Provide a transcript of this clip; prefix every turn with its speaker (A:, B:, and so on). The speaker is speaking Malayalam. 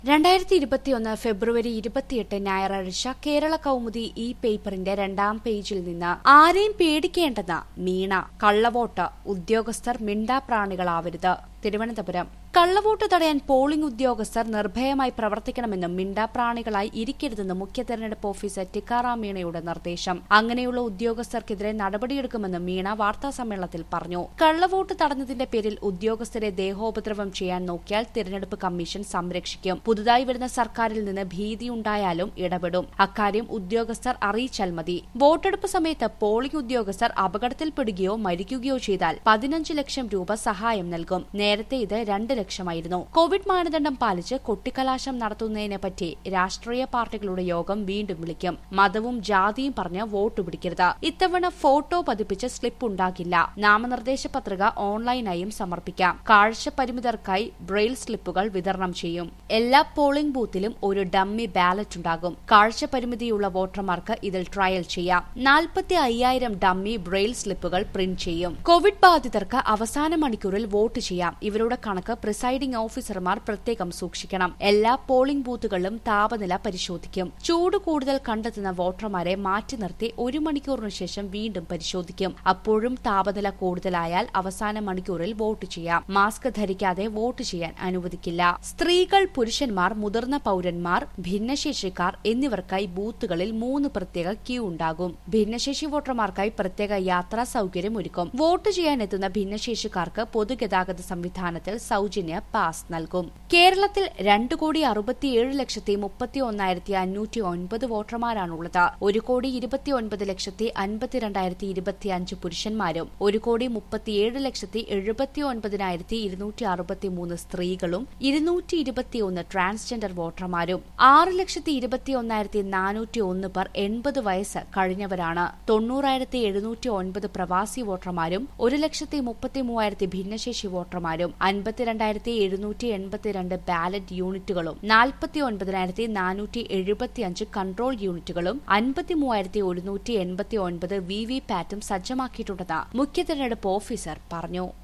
A: രണ്ടായിരത്തി ഇരുപത്തിയൊന്ന് ഫെബ്രുവരി ഇരുപത്തിയെട്ട് ഞായറാഴ്ച കേരള കൗമുദി ഈ പേപ്പറിന്റെ രണ്ടാം പേജിൽ നിന്ന് ആരെയും പേടിക്കേണ്ടെന്ന് മീണ കള്ളവോട്ട് ഉദ്യോഗസ്ഥർ മിണ്ടാപ്രാണികളാവരുത് തിരുവനന്തപുരം കള്ളവോട്ട് തടയാൻ പോളിംഗ് ഉദ്യോഗസ്ഥർ നിർഭയമായി പ്രവർത്തിക്കണമെന്നും മിണ്ടാപ്രാണികളായി ഇരിക്കരുതെന്നും മുഖ്യ തെരഞ്ഞെടുപ്പ് ഓഫീസർ ടിക്കാറാം മീണയുടെ നിർദ്ദേശം അങ്ങനെയുള്ള ഉദ്യോഗസ്ഥർക്കെതിരെ നടപടിയെടുക്കുമെന്നും മീണ വാർത്താസമ്മേളനത്തിൽ പറഞ്ഞു കള്ളവോട്ട് തടഞ്ഞതിന്റെ പേരിൽ ഉദ്യോഗസ്ഥരെ ദേഹോപദ്രവം ചെയ്യാൻ നോക്കിയാൽ തിരഞ്ഞെടുപ്പ് കമ്മീഷൻ സംരക്ഷിക്കും പുതുതായി വരുന്ന സർക്കാരിൽ നിന്ന് ഭീതിയുണ്ടായാലും ഇടപെടും അക്കാര്യം ഉദ്യോഗസ്ഥർ അറിയിച്ചാൽ മതി വോട്ടെടുപ്പ് സമയത്ത് പോളിംഗ് ഉദ്യോഗസ്ഥർ അപകടത്തിൽപ്പെടുകയോ മരിക്കുകയോ ചെയ്താൽ പതിനഞ്ച് ലക്ഷം രൂപ സഹായം നൽകും നേരത്തെ ഇത് രണ്ട് ലക്ഷമായിരുന്നു കോവിഡ് മാനദണ്ഡം പാലിച്ച് കൊട്ടിക്കലാശം നടത്തുന്നതിനെ പറ്റി രാഷ്ട്രീയ പാർട്ടികളുടെ യോഗം വീണ്ടും വിളിക്കും മതവും ജാതിയും പറഞ്ഞ് വോട്ട് പിടിക്കരുത് ഇത്തവണ ഫോട്ടോ പതിപ്പിച്ച് സ്ലിപ്പ് ഉണ്ടാകില്ല നാമനിർദ്ദേശ പത്രിക ഓൺലൈനായും സമർപ്പിക്കാം കാഴ്ച പരിമിതർക്കായി ബ്രെയിൽ സ്ലിപ്പുകൾ വിതരണം ചെയ്യും എല്ലാ പോളിംഗ് ബൂത്തിലും ഒരു ഡമ്മി ബാലറ്റ് ഉണ്ടാകും കാഴ്ച പരിമിതിയുള്ള വോട്ടർമാർക്ക് ഇതിൽ ട്രയൽ ചെയ്യാം നാൽപ്പത്തി അയ്യായിരം ഡമ്മി ബ്രെയിൽ സ്ലിപ്പുകൾ പ്രിന്റ് ചെയ്യും കോവിഡ് ബാധിതർക്ക് അവസാന മണിക്കൂറിൽ വോട്ട് ചെയ്യാം ഇവരുടെ കണക്ക് പ്രിസൈഡിംഗ് ഓഫീസർമാർ പ്രത്യേകം സൂക്ഷിക്കണം എല്ലാ പോളിംഗ് ബൂത്തുകളിലും താപനില പരിശോധിക്കും ചൂട് കൂടുതൽ കണ്ടെത്തുന്ന വോട്ടർമാരെ മാറ്റി നിർത്തി ഒരു മണിക്കൂറിനു ശേഷം വീണ്ടും പരിശോധിക്കും അപ്പോഴും താപനില കൂടുതലായാൽ അവസാന മണിക്കൂറിൽ വോട്ട് ചെയ്യാം മാസ്ക് ധരിക്കാതെ വോട്ട് ചെയ്യാൻ അനുവദിക്കില്ല സ്ത്രീകൾ പുരുഷന്മാർ മുതിർന്ന പൌരന്മാർ ഭിന്നശേഷിക്കാർ എന്നിവർക്കായി ബൂത്തുകളിൽ മൂന്ന് പ്രത്യേക ക്യൂ ഉണ്ടാകും ഭിന്നശേഷി വോട്ടർമാർക്കായി പ്രത്യേക യാത്രാ സൌകര്യം ഒരുക്കും വോട്ട് ചെയ്യാനെത്തുന്ന ഭിന്നശേഷിക്കാർക്ക് പൊതുഗതാഗത സംവിധാനത്തിൽ സൌജന്യ പാസ് നൽകും കേരളത്തിൽ രണ്ട് കോടി അറുപത്തിയേഴ് ലക്ഷത്തി മുപ്പത്തി ഒന്നായിരത്തി അഞ്ഞൂറ്റി ഒൻപത് വോട്ടർമാരാണുള്ളത് ഒരു കോടി ഇരുപത്തി ഒൻപത് ലക്ഷത്തി അൻപത്തിരണ്ടായിരത്തി ഇരുപത്തിയഞ്ച് പുരുഷന്മാരും ഒരു കോടി മുപ്പത്തിയേഴ് ലക്ഷത്തി എഴുപത്തി ഒൻപതിനായിരത്തി ഇരുന്നൂറ്റി അറുപത്തിമൂന്ന് സ്ത്രീകളും ഇരുന്നൂറ്റി ഇരുപത്തിയൊന്ന് ട്രാൻസ്ജെൻഡർ വോട്ടർമാരും ആറ് ലക്ഷത്തി ഇരുപത്തി ഒന്നായിരത്തി നാനൂറ്റി ഒന്ന് പേർ എൺപത് വയസ്സ് കഴിഞ്ഞവരാണ് തൊണ്ണൂറായിരത്തി എഴുന്നൂറ്റി ഒൻപത് പ്രവാസി വോട്ടർമാരും ഒരു ലക്ഷത്തി മുപ്പത്തി മൂവായിരത്തി ഭിന്നശേഷി വോട്ടർമാരും അൻപത്തിരണ്ടായിരത്തി എഴുന്നൂറ്റി എൺപത്തിരണ്ട് ബാലറ്റ് യൂണിറ്റുകളും നാൽപ്പത്തി ഒൻപതിനായിരത്തി നാനൂറ്റി എഴുപത്തിയഞ്ച് കൺട്രോൾ യൂണിറ്റുകളും അൻപത്തി മൂവായിരത്തി ഒരുന്നൂറ്റി എൺപത്തി ഒൻപത് വി വി പാറ്റും സജ്ജമാക്കിയിട്ടുണ്ടെന്ന് മുഖ്യ തെരഞ്ഞെടുപ്പ് ഓഫീസർ പറഞ്ഞു